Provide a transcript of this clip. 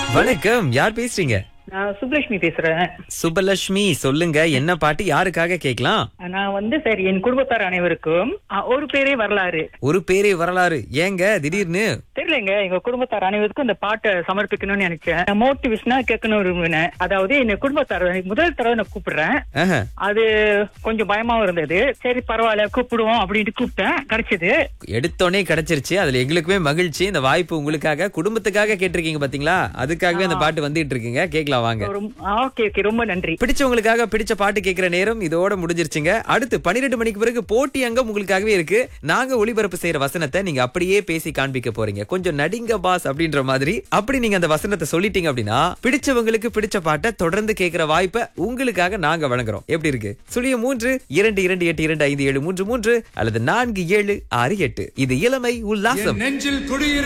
வணக்கம் யார் பேசுறீங்க நான் சுப்லட்சுமி பேசுறேன் சுபலட்சுமி சொல்லுங்க என்ன பாட்டு யாருக்காக கேக்கலாம் நான் வந்து சரி என் குடும்பத்தார் அனைவருக்கும் அ, ஒரு பேரே வரலாறு ஒரு பேரே வரலாறு ஏங்க திடீர்னு தெரியலங்க எங்க குடும்பத்தார் அனைவருக்கும் இந்த பாட்டை சமர்ப்பிக்கணும்னு நினைச்சேன் மோட்டிவேஷனா கேட்கணும் விரும்பினேன் அதாவது என் குடும்பத்தார் முதல் தடவை நான் கூப்பிடுறேன் ஆஹா. அது கொஞ்சம் பயமாவும் இருந்தது சரி பரவாயில்ல கூப்பிடுவோம் அப்படின்ட்டு கூப்பிட்டேன் கிடைச்சது எடுத்தோனே கிடைச்சிருச்சு அதுல எங்களுக்குமே மகிழ்ச்சி இந்த வாய்ப்பு உங்களுக்காக குடும்பத்துக்காக கேட்டிருக்கீங்க பாத்தீங்களா அதுக்காகவே அந்த பாட்டு வந்துட்டு இருக்குங்க கேக்கலாம் வாங்க ஓகே ஓகே ரொம்ப நன்றி பிடிச்சவங்களுக்காக பிடிச்ச பாட்டு கேட்கிற நேரம் இதோட முடிஞ்சிருச்சுங்க அடுத்து பன்னிரெண்டு மணிக்கு பிறகு போட்டி அங்கம் உங்களுக்காகவே இருக்கு நாங்க ஒளிபரப்பு செய்யற வசனத்தை நீங்க அப்படியே பேசி காண்பிக்க போறீங்க கொஞ்சம் நடிங்க பாஸ் அப்படின்ற மாதிரி அப்படி நீங்க அந்த வசனத்தை சொல்லிட்டீங்க அப்படின்னா பிடிச்சவங்களுக்கு பிடிச்ச பாட்டை தொடர்ந்து கேட்கிற வாய்ப்பை உங்களுக்காக நாங்க வழங்குறோம் எப்படி இருக்கு சுழிய மூன்று இரண்டு இரண்டு எட்டு இரண்டு ஐந்து ஏழு மூன்று மூன்று அல்லது நான்கு ஏழு ஆறு எட்டு இது இளமை உல்லாசம் நெஞ்சில் குடியிரு